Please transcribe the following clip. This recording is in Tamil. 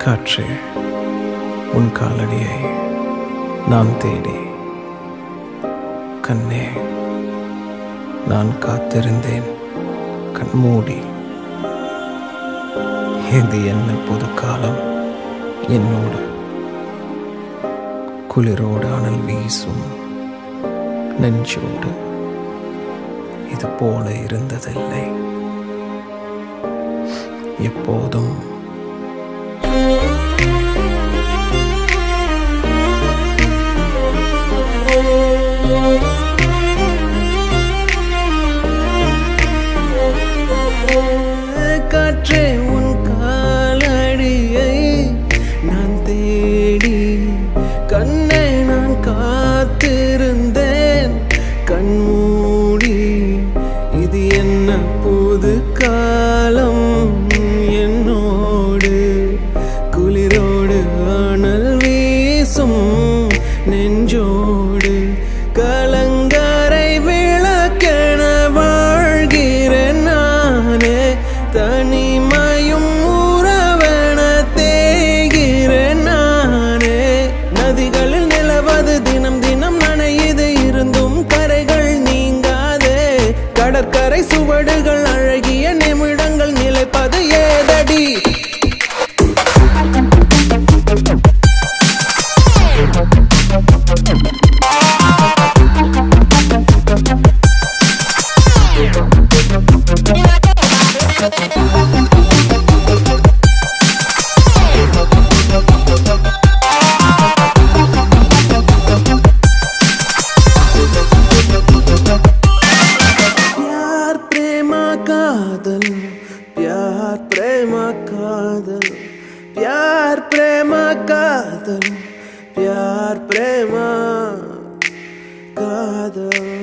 காற்றே உன் காலடியை நான் தேடி கண்ணே நான் காத்திருந்தேன் கண்மூடி இது என்ன புது காலம் என்னோடு குளிரோடு அனல் வீசும் நெஞ்சோடு இது போல இருந்ததில்லை எப்போதும் காற்றே உன் காலடியை நான் தேடி கண்ணை நான் காத்திருந்தேன் கண்மூடி இது என்ன புது காலம் என்னோடு குளிரோடு அனல் வீசும் நெஞ்சோடு கலங்கரை விளக்கென வாழ்கிறேன் நானே தனிமையும் உறவென தேய்கிறேன் நானே நதிகளில் நிலவது தினம் தினம் நனையுது இருந்தும் கரைகள் நீங்காதே கடற்கரை சுவடுகள் அழகிய நிமிடங்கள் நிலைப்பது ஏதடி प्यार प्रेम कादल प्यार प्रेम कादल प्यार प्रेम कादल प्यार प्रेम कादल